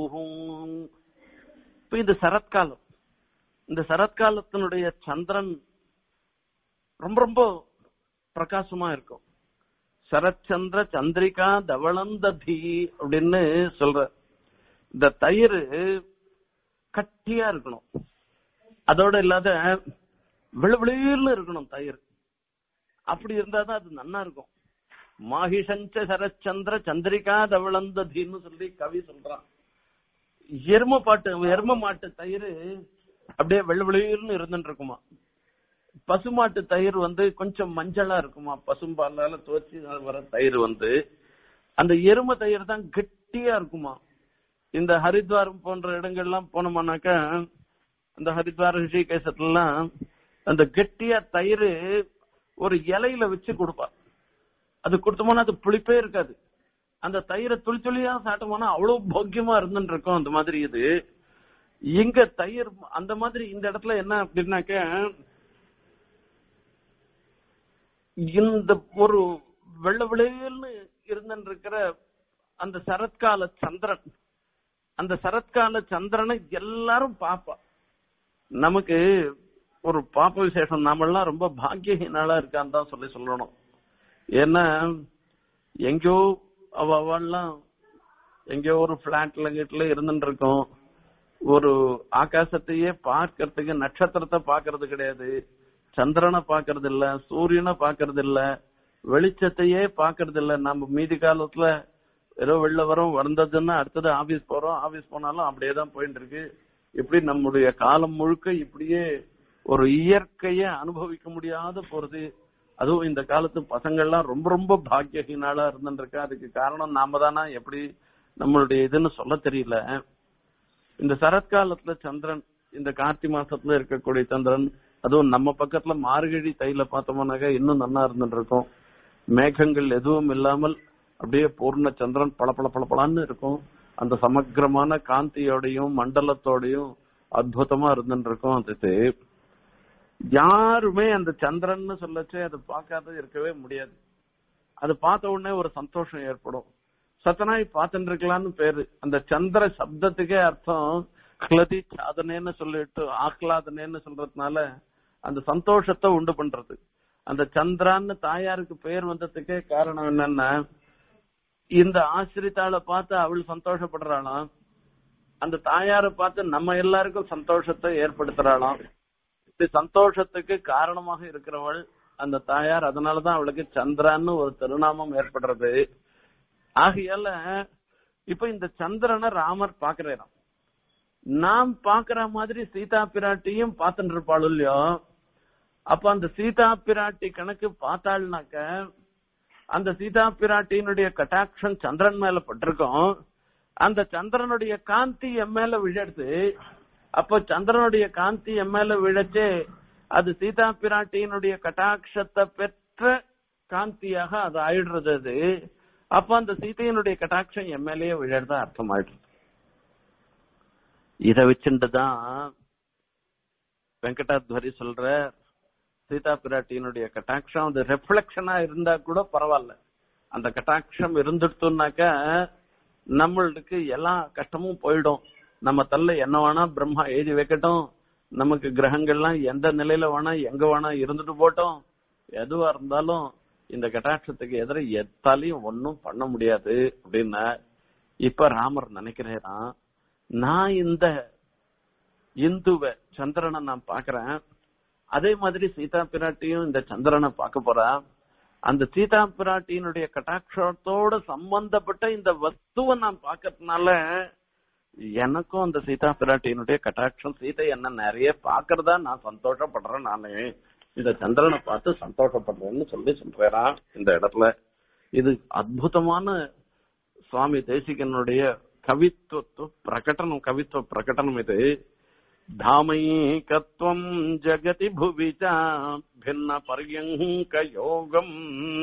இப்ப இது சரத்காலம் இந்த சரத்காலத்தினுடைய சந்திரன் ரொம்ப ரொம்ப பிரகாசமா இருக்கும் சரச்சந்திர சந்திரிகா தவளந்ததி அப்படின்னு சொல்ற இந்த தயிர் கட்டியா இருக்கணும் அதோட இல்லாத விழுவிழுன்னு இருக்கணும் தயிர் அப்படி இருந்தாதான் அது நன்னா இருக்கும் மாஹிஷஞ்ச சரச்சந்திர சந்திரிகா தவளந்ததின்னு சொல்லி கவி சொல்றான் எரும பாட்டு எரும மாட்டு தயிர் அப்படியே வெள்ளை வெளியில்னு இருந்துட்டு இருக்குமா பசுமாட்டு தயிர் வந்து கொஞ்சம் மஞ்சளா இருக்குமா பசும்பாலால துவச்சி வர தயிர் வந்து அந்த எரும தயிர் தான் கெட்டியா இருக்குமா இந்த ஹரித்வாரம் போன்ற இடங்கள்லாம் போனோம்னாக்கா அந்த ஹரித்வார் ரிஷிகேசத்துலாம் அந்த கெட்டியா தயிர் ஒரு இலையில வச்சு கொடுப்பா அது கொடுத்தோம்னா அது புளிப்பே இருக்காது அந்த தயிரை துளி துளியா சாப்பிட்டோம்னா அவ்வளவு போக்கியமா இருந்துட்டு இருக்கும் அந்த மாதிரி இது இங்க தயிர் அந்த மாதிரி இந்த இடத்துல என்ன அப்படின்னாக்க இந்த ஒரு வெள்ள விளையல்னு இருந்துட்டு இருக்கிற அந்த சரத்கால சந்திரன் அந்த சரத்கால சந்திரனை எல்லாரும் பாப்பா நமக்கு ஒரு பாப்ப விசேஷம் நாமெல்லாம் ரொம்ப பாக்கியஹீனாளா இருக்கான்னு தான் சொல்லி சொல்லணும் ஏன்னா எங்கேயோ அவ அவெல்லாம் எங்கேயோ ஒரு பிளாட்ல கிட்டல இருந்துட்டு இருக்கோம் ஒரு ஆகாசத்தையே பார்க்கறதுக்கு நட்சத்திரத்தை பார்க்கறது கிடையாது சந்திரனை பார்க்கறது இல்ல சூரியனை பார்க்கறது இல்ல வெளிச்சத்தையே பார்க்கறது இல்ல நம்ம மீதி காலத்துல ஏதோ வெளில வரோம் வந்ததுன்னா அடுத்தது ஆபீஸ் போறோம் ஆபீஸ் போனாலும் அப்படியே தான் போயிட்டு இருக்கு இப்படி நம்முடைய காலம் முழுக்க இப்படியே ஒரு இயற்கைய அனுபவிக்க முடியாத போறது அதுவும் இந்த காலத்து பசங்கள்லாம் ரொம்ப ரொம்ப பாக்கியஹீனாளா இருந்துருக்கா அதுக்கு காரணம் நாம தானா எப்படி நம்மளுடைய இதுன்னு சொல்ல தெரியல இந்த சரத்காலத்துல சந்திரன் இந்த கார்த்தி மாசத்துல இருக்கக்கூடிய சந்திரன் அதுவும் நம்ம பக்கத்துல மார்கழி தையில பார்த்தோம்னாக்கா இன்னும் நல்லா இருந்துட்டு இருக்கும் மேகங்கள் எதுவும் இல்லாமல் அப்படியே பூர்ண சந்திரன் பள பள பள பளன்னு இருக்கும் அந்த சமக்கிரமான காந்தியோடையும் மண்டலத்தோடையும் அற்புதமா இருந்துட்டு இருக்கும் அது யாருமே அந்த சந்திரன் சொல்லச்சே அதை பார்க்காத இருக்கவே முடியாது அது பார்த்த உடனே ஒரு சந்தோஷம் ஏற்படும் சத்தனாய் பார்த்துட்டு இருக்கலாம்னு பேரு அந்த சந்திர சப்தத்துக்கே அர்த்தம் கிளதி சாதனைன்னு சொல்லிட்டு ஆஹ்லாதனேன்னு சொல்றதுனால அந்த சந்தோஷத்தை உண்டு பண்றது அந்த சந்திரான்னு தாயாருக்கு பெயர் வந்ததுக்கே காரணம் என்னன்னா இந்த ஆசிரித்தாளை பார்த்து அவள் சந்தோஷப்படுறாளாம் அந்த தாயாரை பார்த்து நம்ம எல்லாருக்கும் சந்தோஷத்தை ஏற்படுத்துறாளாம் இப்படி சந்தோஷத்துக்கு காரணமாக இருக்கிறவள் அந்த தாயார் அதனாலதான் அவளுக்கு சந்திரான்னு ஒரு திருநாமம் ஏற்படுறது ஆகையால இப்ப இந்த சந்திரனை ராமர் பாக்குறாராம் நாம் பாக்குற மாதிரி சீதா பிராட்டியும் பார்த்துட்டு இருப்பாள் இல்லையோ அப்ப அந்த சீதா பிராட்டி கணக்கு பார்த்தாள்னாக்க அந்த சீதா பிராட்டியினுடைய கட்டாட்சம் சந்திரன் மேல பட்டிருக்கும் அந்த சந்திரனுடைய காந்தி எம் மேல விழடுது அப்போ சந்திரனுடைய காந்தி எம் மேல விழச்சு அது சீதா பிராட்டியினுடைய கட்டாட்சத்தை பெற்ற காந்தியாக அது ஆயிடுறது அது அப்ப அந்த சீதையினுடைய கட்டாட்சம் எம் மேலேயே விழறதா அர்த்தமாயிடுது இத வச்சுட்டுதான் வெங்கடாத்வரி சொல்ற சீதா பிராட்டியினுடைய கட்டாட்சம் அது ரெஃப்ளெக்ஷனா இருந்தா கூட பரவாயில்ல அந்த கட்டாட்சம் இருந்துட்டுனாக்க நம்மளுக்கு எல்லா கஷ்டமும் போயிடும் நம்ம தள்ள என்ன வேணா பிரம்மா எழுதி வைக்கட்டும் நமக்கு கிரகங்கள்லாம் எந்த நிலையில வேணா எங்க வேணா இருந்துட்டு போட்டோம் எதுவா இருந்தாலும் இந்த கட்டாட்சத்துக்கு எதிர எத்தாலையும் ஒன்னும் பண்ண முடியாது அப்படின்னா இப்ப ராமர் நினைக்கிறேன் நான் இந்த இந்துவ சந்திரனை நான் பாக்குறேன் அதே மாதிரி சீதா பிராட்டியும் இந்த சந்திரனை பார்க்க போறேன் அந்த சீதா பிராட்டியினுடைய கட்டாட்சத்தோட சம்பந்தப்பட்ட இந்த வஸ்துவை நான் பாக்கிறதுனால எனக்கும் அந்த சீதா பிராட்டியினுடைய கட்டாட்சம் சீதை என்ன நிறைய பாக்குறதா நான் சந்தோஷப்படுறேன் நானு இந்த சந்திரனை பார்த்து சந்தோஷப்படுறேன்னு சொல்லி சொல்றேன் இந்த இடத்துல இது அற்புதமான சுவாமி தேசிகனுடைய கவித்துவ பிரகடனம் கவித்துவ பிரகடனம் இது தாமைகத்வம் ஜகதி புவி பின்ன பர்யங்க யோகம்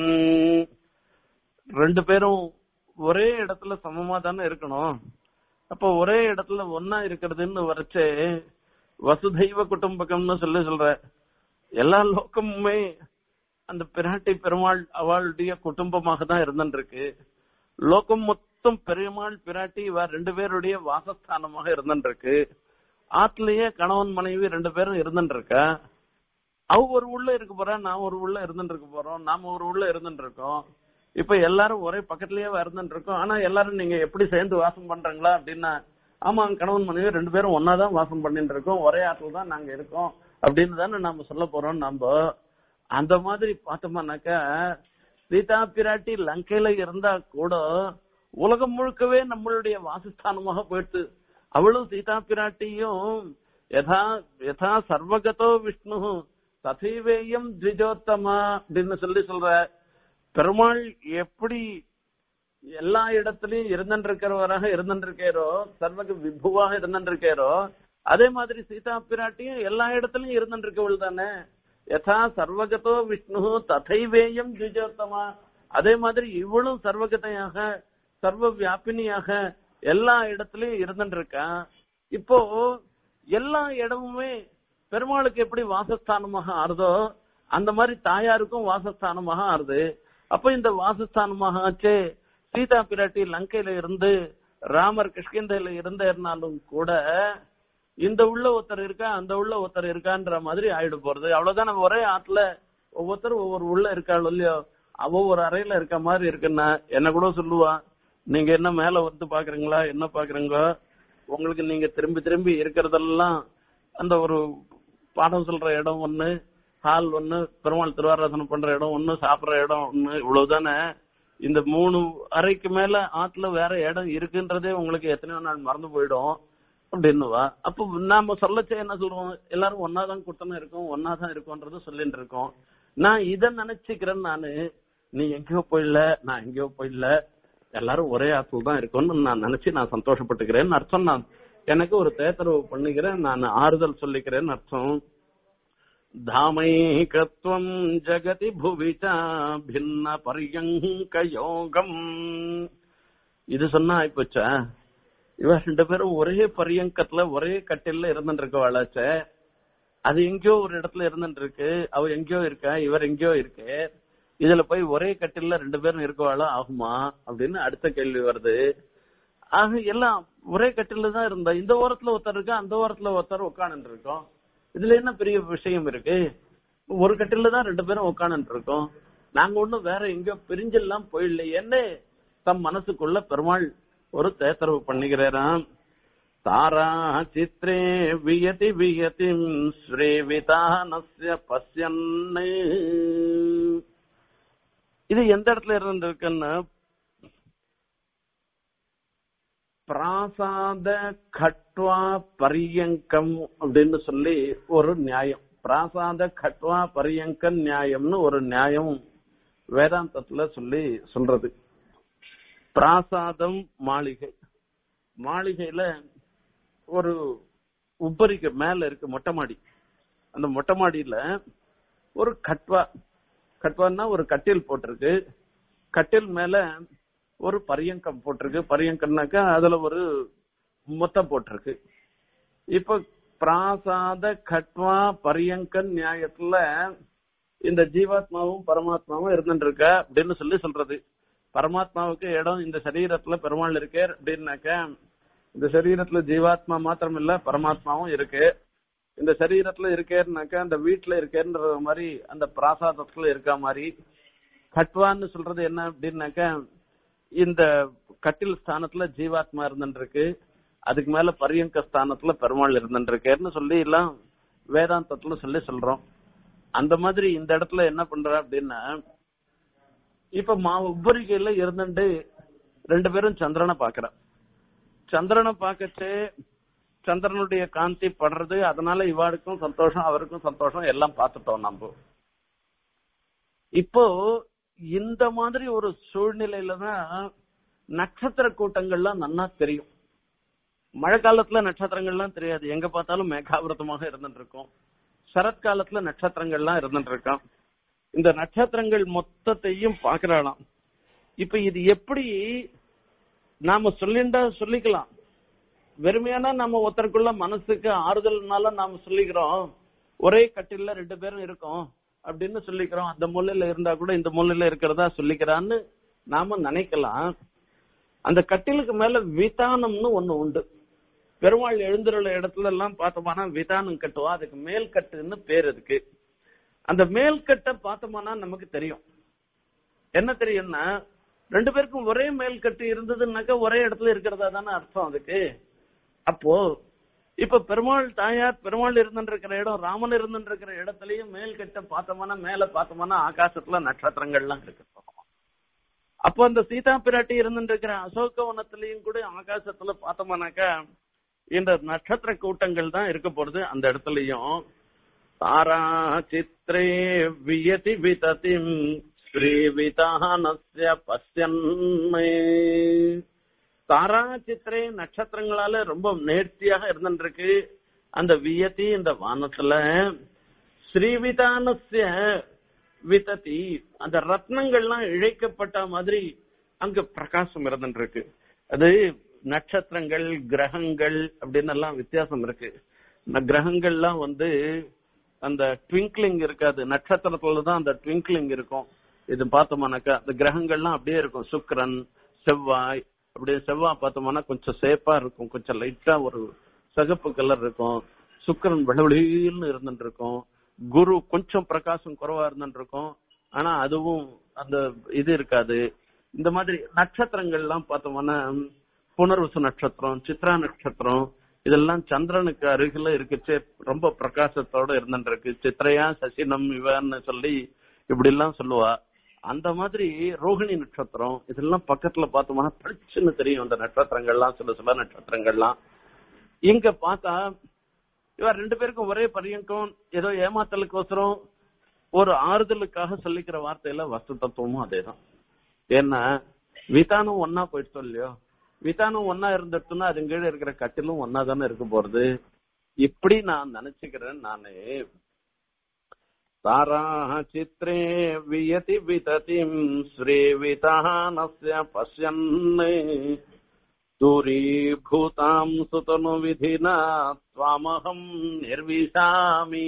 ரெண்டு பேரும் ஒரே இடத்துல சமமா தானே இருக்கணும் அப்ப ஒரே இடத்துல ஒன்னா இருக்கிறதுன்னு வரைச்சே வசுதைவ குடும்பகம்னு சொல்லி சொல்ற எல்லா லோக்கமுமே அந்த பிராட்டி பெருமாள் அவளுடைய குடும்பமாக தான் இருந்துருக்கு லோகம் மொத்தம் பெருமாள் பிராட்டி இவ ரெண்டு பேருடைய வாசஸ்தானமாக இருந்துருக்கு ஆத்துலயே கணவன் மனைவி ரெண்டு பேரும் இருந்துட்டு இருக்கா அவ ஒரு உள்ள இருக்க போறா நான் ஒரு உள்ள இருந்துட்டு இருக்க போறோம் நாம ஒரு உள்ள இருந்துட்டு இருக்கோம் இப்ப எல்லாரும் ஒரே பக்கத்துலயே இருந்துட்டு இருக்கோம் ஆனா எல்லாரும் நீங்க எப்படி சேர்ந்து வாசம் பண்றீங்களா அப்படின்னா ஆமா கணவன் மனைவி ரெண்டு பேரும் ஒன்னாதான் வாசம் பண்ணிட்டு இருக்கோம் ஒரே ஆத்துல தான் நாங்க இருக்கோம் அப்படின்னு தானே நாம சொல்ல போறோம் நம்ம அந்த மாதிரி பார்த்தோம்னாக்கா சீதா பிராட்டி லங்கையில இருந்தா கூட உலகம் முழுக்கவே நம்மளுடைய வாசஸ்தானமாக போயிடுது அவளும் சீதா பிராட்டியும் யதா யதா சர்வகதோ விஷ்ணு ததைவேயம் த்விஜோத்தமா அப்படின்னு சொல்லி சொல்ற பெருமாள் எப்படி எல்லா இடத்துலயும் இருந்துருக்கிறவராக இருந்துருக்காரோ சர்வக விபுவாக இருந்துருக்காரோ அதே மாதிரி சீதா பிராட்டியும் எல்லா இடத்துலயும் இருந்துருக்கவள் தானே யதா சர்வகதோ விஷ்ணு ததைவேயம் ஜுஜோத்தமா அதே மாதிரி இவளும் சர்வகதையாக சர்வ வியாபினியாக எல்லா இடத்துலயும் இருந்துட்டு இருக்கா இப்போ எல்லா இடமுமே பெருமாளுக்கு எப்படி வாசஸ்தானமாக ஆறுதோ அந்த மாதிரி தாயாருக்கும் வாசஸ்தானமாக ஆறுது அப்ப இந்த வாசஸ்தானமாக ஆச்சே சீதா பிராட்டி லங்கையில இருந்து ராமர் கிருஷ்ணந்தையில இருந்தாலும் கூட இந்த உள்ள ஒருத்தர் இருக்கா அந்த உள்ள ஒருத்தர் இருக்கான்ற மாதிரி ஆயிடு போறது அவ்வளவுதான் நம்ம ஒரே ஆத்துல ஒவ்வொருத்தரும் ஒவ்வொரு உள்ள இருக்காள் இல்லையோ அவ ஒரு அறையில இருக்க மாதிரி இருக்குன்னா என்ன கூட சொல்லுவா நீங்க என்ன மேல வந்து பாக்குறீங்களா என்ன பாக்குறீங்க உங்களுக்கு நீங்க திரும்பி திரும்பி இருக்கிறதெல்லாம் அந்த ஒரு பாடம் சொல்ற இடம் ஒண்ணு ஹால் ஒண்ணு பெருமாள் திருவாராசனம் பண்ற இடம் ஒண்ணு சாப்பிடுற இடம் ஒண்ணு இவ்வளவுதானே இந்த மூணு அறைக்கு மேல ஆத்துல வேற இடம் இருக்குன்றதே உங்களுக்கு எத்தனையோ நாள் மறந்து போயிடும் அப்படின்னுவா அப்போ நாம சொல்லச்சே என்ன சொல்லுவோம் எல்லாரும் ஒன்னாதான் கூட்டமா இருக்கோம் ஒன்னாதான் இருக்கோன்றது சொல்லிட்டு இருக்கோம் நான் இத நினைச்சுக்கிறேன் நானு நீ எங்கேயோ போயிடல நான் எங்கேயோ போயிடல எல்லாரும் ஒரே ஆத்துல தான் இருக்கோம்னு நான் நினைச்சு நான் சந்தோஷப்பட்டுக்கிறேன்னு அர்த்தம் நான் எனக்கு ஒரு தேத்தரவு பண்ணிக்கிறேன் நான் ஆறுதல் சொல்லிக்கிறேன்னு அர்த்தம் धामैकत्वम् जगति भुवि च भिन्न पर्यङ्क யோகம் இது சொன்னா ஆயிப்போச்சா இவ ரெண்டு பேரும் ஒரே பரியங்கத்துல ஒரே கட்டில இருந்துட்டு இருக்கவாளாச்ச அது எங்கேயோ ஒரு இடத்துல இருந்துட்டு இருக்கு அவ எங்கேயோ இருக்கா இவர் எங்கேயோ இருக்கு இதுல போய் ஒரே கட்டில ரெண்டு பேரும் இருக்கவாளா ஆகுமா அப்படின்னு அடுத்த கேள்வி வருது ஆக எல்லாம் ஒரே கட்டில தான் இருந்தா இந்த ஓரத்துல ஒருத்தர் இருக்கா அந்த ஓரத்துல ஒருத்தர் உட்காந்துட்டு இருக்கோம் இதுல என்ன பெரிய விஷயம் இருக்கு ஒரு கட்டில தான் ரெண்டு பேரும் உட்காந்துட்டு இருக்கோம் நாங்க ஒண்ணும் வேற எங்கேயோ பிரிஞ்செல்லாம் போயிடலையேன்னு தம் மனசுக்குள்ள பெருமாள் ஒரு தேத்தரவு பண்ணுகிறாராம் தாரா சித்ரே வியதி வியதி ஸ்ரீவிதானஸ்ய பசியன்னு இது எந்த இடத்துல இருந்திருக்குன்னு பிராசாத கட்வா பரியங்கம் அப்படின்னு சொல்லி ஒரு நியாயம் பிராசாத கட்வா பரியங்க நியாயம்னு ஒரு நியாயம் வேதாந்தத்துல சொல்லி சொல்றது பிராசாதம் மாளிகை மாளிகையில ஒரு உப்பரிக்கு மேல இருக்கு மொட்டை மாடி அந்த மொட்டை மாடியில ஒரு கட்வா கட்வான்னா ஒரு கட்டில் போட்டிருக்கு கட்டில் மேல ஒரு பரியங்கம் போட்டிருக்கு பரியங்கம்னாக்கா அதுல ஒரு மொத்தம் போட்டிருக்கு இப்ப பிராசாத கட்வா பரியங்க நியாயத்துல இந்த ஜீவாத்மாவும் பரமாத்மாவும் இருந்துட்டு இருக்க அப்படின்னு சொல்லி சொல்றது பரமாத்மாவுக்கு இடம் இந்த சரீரத்துல பெருமாள் இருக்கே அப்படின்னாக்க இந்த சரீரத்துல ஜீவாத்மா மாத்திரம் இல்ல பரமாத்மாவும் இருக்கு இந்த சரீரத்துல இருக்கேன்னாக்கா அந்த வீட்டுல இருக்கேன்ற மாதிரி அந்த பிராசாதத்துல இருக்க மாதிரி கட்வான்னு சொல்றது என்ன அப்படின்னாக்கா இந்த கட்டில் ஸ்தானத்துல ஜீவாத்மா இருந்துருக்கு அதுக்கு மேல பரியங்க ஸ்தானத்துல பெருமாள் இருந்துருக்கேன்னு சொல்லி எல்லாம் வேதாந்தத்துல சொல்லி சொல்றோம் அந்த மாதிரி இந்த இடத்துல என்ன பண்ற அப்படின்னா இப்ப மா உபரிகையில இருந்துட்டு ரெண்டு பேரும் சந்திரனை பாக்குற சந்திரனை பார்க்கச்சே சந்திரனுடைய காந்தி படுறது அதனால இவாளுக்கும் சந்தோஷம் அவருக்கும் சந்தோஷம் எல்லாம் பார்த்துட்டோம் நம்ம இப்போ இந்த மாதிரி ஒரு சூழ்நிலையில தான் நட்சத்திர கூட்டங்கள்லாம் நன்னா தெரியும் மழை காலத்துல நட்சத்திரங்கள்லாம் தெரியாது எங்க பார்த்தாலும் மேகாவிரதமாக இருந்துட்டு இருக்கும் சரத்காலத்துல நட்சத்திரங்கள்லாம் இருந்துட்டு இருக்கும் இந்த நட்சத்திரங்கள் மொத்தத்தையும் பாக்குறாளாம் இப்ப இது எப்படி நாம சொல்லிண்டா சொல்லிக்கலாம் வெறுமையான நம்ம ஒருத்தருக்குள்ள மனசுக்கு ஆறுதல்னால நாம சொல்லிக்கிறோம் ஒரே கட்டில ரெண்டு பேரும் இருக்கோம் அப்படின்னு சொல்லிக்கிறோம் அந்த மூலையில இருந்தா கூட இந்த மூலையில இருக்கிறதா சொல்லிக்கிறான்னு நாம நினைக்கலாம் அந்த கட்டிலுக்கு மேல விதானம்னு ஒண்ணு உண்டு பெருமாள் எழுந்துள்ள இடத்துல எல்லாம் பார்த்தோம்னா விதானம் கட்டுவா அதுக்கு மேல் கட்டுன்னு பேர் இருக்கு அந்த மேல் கட்டை பார்த்தோம்னா நமக்கு தெரியும் என்ன தெரியும்னா ரெண்டு பேருக்கும் ஒரே மேல் கட்டு இருந்ததுன்னாக்கா ஒரே இடத்துல இருக்கிறதா தானே அர்த்தம் அதுக்கு அப்போ இப்ப பெருமாள் தாயார் பெருமாள் இருந்துட்டு இருக்கிற இடம் ராமன் இருந்துட்டு இருக்கிற இடத்துலயும் மேல் கட்ட பார்த்தோம்னா மேல பார்த்தோம்னா ஆகாசத்துல நட்சத்திரங்கள்லாம் இருக்கு அப்போ அந்த சீதா பிராட்டி இருந்துட்டு இருக்கிற அசோகவனத்திலையும் கூட ஆகாசத்துல பார்த்தோம்னாக்கா இந்த நட்சத்திர கூட்டங்கள் தான் இருக்க போறது அந்த இடத்துலயும் தாரா சித்ரே வியதி விததிம் ஸ்ரீவிதானஸ்ய பசியன்மே தாரா சித்திரை நட்சத்திரங்களால ரொம்ப நேர்த்தியாக இருந்துருக்கு அந்த வியத்தி இந்த வானத்துல ஸ்ரீவிதானஸ்ய விததி அந்த ரத்னங்கள்லாம் இழைக்கப்பட்ட மாதிரி அங்க பிரகாசம் இருந்துருக்கு அது நட்சத்திரங்கள் கிரகங்கள் அப்படின்னு எல்லாம் வித்தியாசம் இருக்கு இந்த கிரகங்கள்லாம் வந்து அந்த ட்விங்க்லிங் இருக்காது நட்சத்திரத்துல தான் அந்த ட்விங்க்லிங் இருக்கும் இது பார்த்தோம்னாக்கா அந்த கிரகங்கள்லாம் அப்படியே இருக்கும் சுக்கிரன் செவ்வாய் அப்படியே செவ்வாய் பார்த்தோம்னா கொஞ்சம் சேப்பா இருக்கும் கொஞ்சம் லைட்டா ஒரு சிகப்பு கலர் இருக்கும் சுக்கிரன் வெளவெளின்னு இருந்துட்டு இருக்கும் குரு கொஞ்சம் பிரகாசம் குறைவா இருந்துட்டு இருக்கும் ஆனா அதுவும் அந்த இது இருக்காது இந்த மாதிரி நட்சத்திரங்கள்லாம் பார்த்தோம்னா புனர்வசு நட்சத்திரம் சித்ரா நட்சத்திரம் இதெல்லாம் சந்திரனுக்கு அருகில இருக்குச்சே ரொம்ப பிரகாசத்தோட இருந்துட்டு இருக்கு சித்திரையா சசினம் இவன்னு சொல்லி இப்படி எல்லாம் சொல்லுவா அந்த மாதிரி ரோகிணி நட்சத்திரம் இதெல்லாம் பக்கத்துல பார்த்தோம்னா பளிச்சுன்னு தெரியும் அந்த நட்சத்திரங்கள்லாம் சில சில நட்சத்திரங்கள்லாம் இங்க பார்த்தா இவ ரெண்டு பேருக்கும் ஒரே பரியங்கம் ஏதோ ஏமாத்தலுக்கோசரம் ஒரு ஆறுதலுக்காக சொல்லிக்கிற வார்த்தையில வஸ்து தத்துவமும் அதேதான் ஏன்னா விதானம் ஒன்னா போயிட்டு இல்லையோ விதானம் ஒன்னா இருந்துட்டுனா அது கீழே இருக்கிற கட்டிலும் ஒன்னா தானே இருக்க போறது இப்படி நான் நினைச்சுக்கிறேன் நானு தாராः चित्रे वियति विततिम् श्रीवितानस्य पश्यन् दूरीभूताम् सुतनु विधिना त्वामहम् निर्विशामि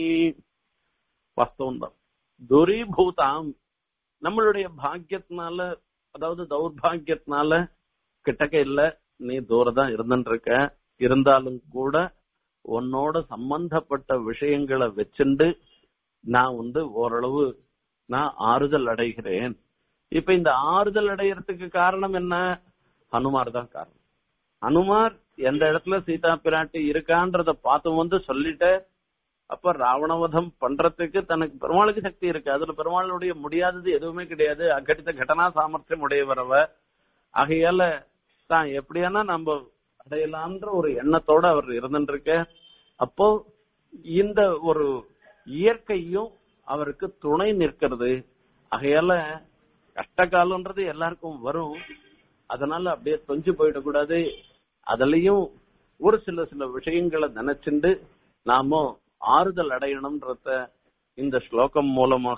வாஸ்தவம் தான் துரிபூதாம் நம்மளுடைய பாக்கியத்தினால அதாவது தௌர்பாகியத்தினால கிட்டக்க இல்ல நீ தூரதான் இருந்துட்டு இருக்க இருந்தாலும் கூட உன்னோட சம்பந்தப்பட்ட விஷயங்களை வச்சுண்டு நான் வந்து ஓரளவு நான் ஆறுதல் அடைகிறேன் இப்ப இந்த ஆறுதல் அடையறதுக்கு காரணம் என்ன ஹனுமார் தான் காரணம் ஹனுமார் எந்த இடத்துல சீதா பிராட்டி இருக்கான்றத பார்த்து வந்து சொல்லிட்ட அப்ப ராவணவதம் பண்றதுக்கு தனக்கு பெருமாளுக்கு சக்தி இருக்கு அதுல பெருமாளுடைய முடியாதது எதுவுமே கிடையாது அக்கடித்த கடனா சாமர்த்தியம் உடையவரவ ஆகையால தான் எப்படியானா நம்ம அடையலான்ற ஒரு எண்ணத்தோட அவர் இருந்துருக்க அப்போ இந்த ஒரு இயற்கையும் அவருக்கு துணை நிற்கிறது ஆகையால கஷ்ட காலம்ன்றது எல்லாருக்கும் வரும் அதனால அப்படியே தொஞ்சு போயிடக்கூடாது அதுலயும் ஒரு சில சில விஷயங்களை நினைச்சுண்டு நாம ஆறுதல் அடையணும்ன்றத இந்த ஸ்லோகம் மூலமாக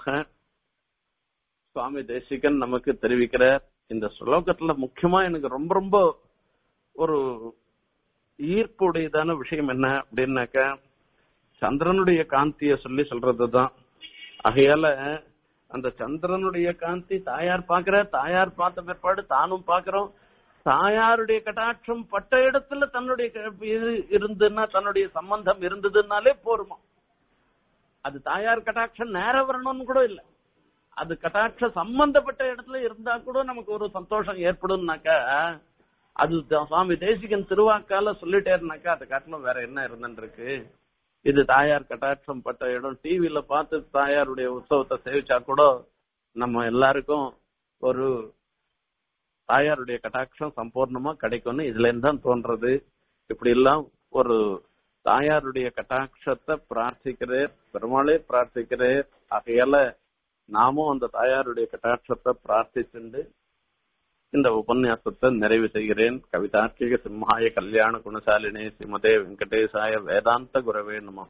சுவாமி தேசிகன் நமக்கு தெரிவிக்கிறார் இந்த ஸ்லோகத்துல முக்கியமா எனக்கு ரொம்ப ரொம்ப ஒரு ஈர்ப்புடையதான விஷயம் என்ன அப்படின்னாக்க சந்திரனுடைய காந்திய சொல்லி சொல்றதுதான் ஆகையால அந்த சந்திரனுடைய காந்தி தாயார் பாக்குற தாயார் பார்த்த பிற்பாடு தானும் பாக்குறோம் தாயாருடைய கட்டாட்சம் பட்ட இடத்துல தன்னுடைய க- இது இருந்துன்னா தன்னுடைய சம்பந்தம் இருந்ததுன்னாலே போருமா அது தாயார் கட்டாட்சம் நேர வரணும்னு கூட இல்ல அது கட்டாட்ச சம்பந்தப்பட்ட இடத்துல இருந்தா கூட நமக்கு ஒரு சந்தோஷம் ஏற்படும்னாக்கா அது த- சுவாமி தேசிகன் திருவாக்கால சொல்லிட்டேருனாக்கா அது காட்டிலும் வேற என்ன இருந்துட்டு இருக்கு இது தாயார் கட்டாட்சம் பட்ட இடம் டிவில பார்த்து தாயாருடைய உற்சவத்தை சேவிச்சா கூட நம்ம எல்லாருக்கும் ஒரு தாயாருடைய கட்டாட்சம் சம்பூர்ணமா கிடைக்கும்னு இதுல இருந்து தான் தோன்றது இப்படி எல்லாம் ஒரு தாயாருடைய கட்டாட்சத்தை பிரார்த்திக்கிறேன் பெருமாளே பிரார்த்திக்கிறேன் ஆகையால நாமும் அந்த தாயாருடைய கட்டாட்சத்தை பிரார்த்திச்சுண்டு இந்த உபன்யாசத்தை நிறைவு செய்கிறேன் கவிதார்க்கிக சிம்ஹாய கல்யாண குணசாலினே ஸ்ரீமதே வெங்கடேசாய வேதாந்த குரவே நம